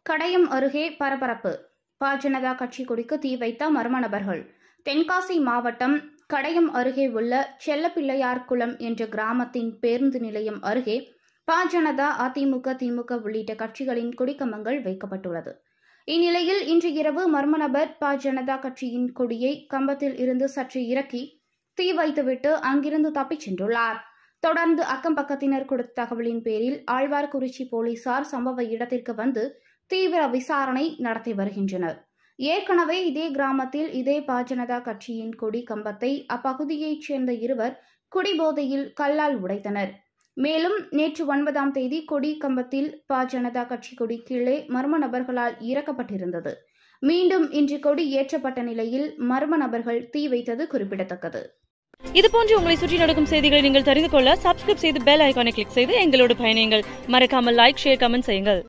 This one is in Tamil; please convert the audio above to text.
கடையம் அருகே பரபரப்பு பா ஜனதா கட்சி கொடிக்கு தீ வைத்த மர்ம நபர்கள் தென்காசி மாவட்டம் கடையம் அருகே உள்ள செல்லப்பிள்ளையார் குளம் என்ற கிராமத்தின் பேருந்து நிலையம் அருகே பா ஜனதா அதிமுக திமுக உள்ளிட்ட கட்சிகளின் கொடிக்கம்பங்கள் வைக்கப்பட்டுள்ளது இந்நிலையில் இன்று இரவு மர்ம நபர் பா ஜனதா கட்சியின் கொடியை கம்பத்தில் இருந்து சற்று இறக்கி தீ வைத்துவிட்டு அங்கிருந்து தப்பிச் சென்றுள்ளார் தொடர்ந்து அக்கம் பக்கத்தினர் கொடுத்த தகவலின் பேரில் ஆழ்வார்குறிச்சி போலீசார் சம்பவ இடத்திற்கு வந்து தீவிர விசாரணை நடத்தி வருகின்றனர் ஏற்கனவே இதே கிராமத்தில் இதே பாஜனதா கட்சியின் கொடி கம்பத்தை அப்பகுதியைச் சேர்ந்த இருவர் குடிபோதையில் கல்லால் உடைத்தனர் மேலும் நேற்று ஒன்பதாம் தேதி கொடி கம்பத்தில் பா ஜனதா கட்சி கொடி கீழே மர்ம நபர்களால் இறக்கப்பட்டிருந்தது மீண்டும் இன்று கொடி ஏற்றப்பட்ட நிலையில் மர்ம நபர்கள் தீ வைத்தது குறிப்பிடத்தக்கது இது போன்று உங்களை சுற்றி நடக்கும் செய்திகளை நீங்கள் தெரிந்து கொள்ள சப்ஸ்கிரைப் செய்து பெல் ஐகானை கிளிக் செய்து எங்களோடு பயணியுங்கள் மறக்காமல் லைக் ஷேர் கமெண்ட் செய்யுங்கள்